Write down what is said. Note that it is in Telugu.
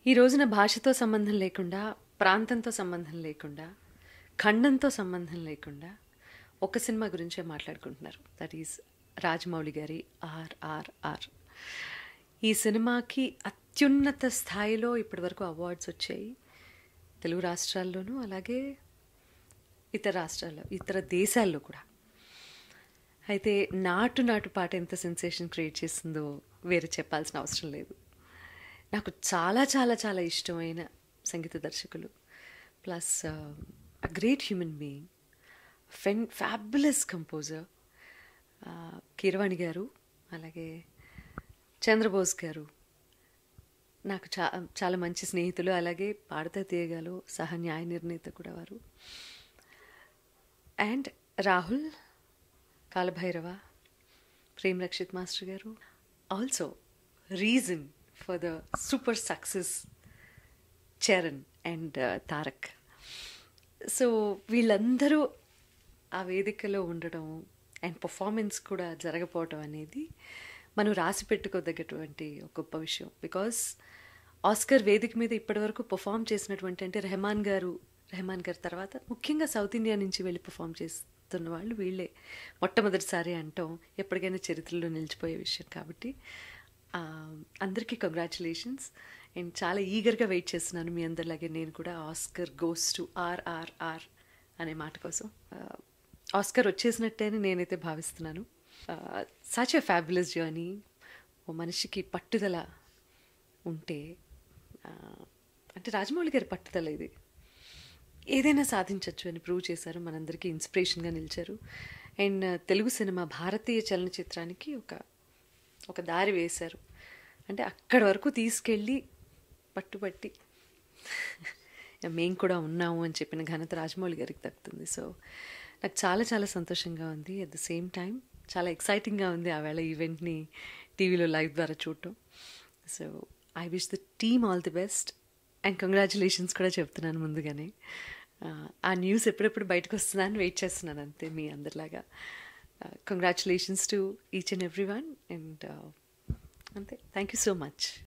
ఈ రోజున భాషతో సంబంధం లేకుండా ప్రాంతంతో సంబంధం లేకుండా ఖండంతో సంబంధం లేకుండా ఒక సినిమా గురించే మాట్లాడుకుంటున్నారు దట్ ఈస్ రాజమౌళి గారి ఆర్ఆర్ఆర్ ఈ సినిమాకి అత్యున్నత స్థాయిలో ఇప్పటివరకు అవార్డ్స్ వచ్చాయి తెలుగు రాష్ట్రాల్లోనూ అలాగే ఇతర రాష్ట్రాల్లో ఇతర దేశాల్లో కూడా అయితే నాటు నాటు పాట ఎంత సెన్సేషన్ క్రియేట్ చేసిందో వేరే చెప్పాల్సిన అవసరం లేదు నాకు చాలా చాలా చాలా ఇష్టమైన సంగీత దర్శకులు plus a great human being ఫెన్ ఫ్యాబులస్ కంపోజర్ కీరవాణి గారు అలాగే చంద్రబోస్ గారు నాకు చా చాలా మంచి స్నేహితులు అలాగే పాడతా తీయగాలు సహ న్యాయ నిర్ణేత కూడా వారు అండ్ రాహుల్ కాలభైరవ ప్రేమ్ రక్షిత్ మాస్టర్ గారు also reason for the super success Charan and Tarak so వీళ్ళందరూ ఆ వేదికలో ఉండడం అండ్ పర్ఫార్మెన్స్ కూడా జరగపోవటం అనేది మనం రాసి పెట్టుకోదగ్గటువంటి ఒక గొప్ప విషయం బికాస్ ఆస్కర్ వేదిక మీద ఇప్పటివరకు పర్ఫామ్ చేసినటువంటి అంటే రెహమాన్ గారు రెహమాన్ గారి తర్వాత ముఖ్యంగా సౌత్ ఇండియా నుంచి వెళ్ళి పర్ఫామ్ చేస్తున్న వాళ్ళు వీళ్ళే మొట్టమొదటిసారి అంటాం ఎప్పటికైనా చరిత్రలో నిలిచిపోయే విషయం కాబట్టి అందరికీ కంగ్రాచులేషన్స్ అండ్ చాలా ఈగర్గా వెయిట్ చేస్తున్నాను మీ అందరిలాగే నేను కూడా ఆస్కర్ గోస్ టు ఆర్ఆర్ఆర్ అనే మాట కోసం ఆస్కర్ వచ్చేసినట్టే అని నేనైతే భావిస్తున్నాను సచ్ ఎ ఫ్యాబులస్ జర్నీ ఓ మనిషికి పట్టుదల ఉంటే అంటే రాజమౌళి గారి పట్టుదల ఇది ఏదైనా సాధించవచ్చు అని ప్రూవ్ చేశారు మనందరికీ ఇన్స్పిరేషన్గా నిలిచారు అండ్ తెలుగు సినిమా భారతీయ చలనచిత్రానికి ఒక ఒక దారి వేశారు అంటే అక్కడి వరకు తీసుకెళ్ళి పట్టుబట్టి మేము కూడా ఉన్నాము అని చెప్పిన ఘనత రాజమౌళి గారికి దక్కుతుంది సో నాకు చాలా చాలా సంతోషంగా ఉంది అట్ ద సేమ్ టైం చాలా ఎక్సైటింగ్గా ఉంది ఆ వేళ ఈవెంట్ని టీవీలో లైవ్ ద్వారా చూడటం so I wish the team all the best and congratulations కూడా చెప్తున్నాను ముందుగానే ఆ న్యూస్ ఎప్పుడెప్పుడు బయటకు వస్తుందా అని వెయిట్ చేస్తున్నాను అంతే మీ అందరిలాగా congratulations to each and every one and అంతే థ్యాంక్ యూ సో మచ్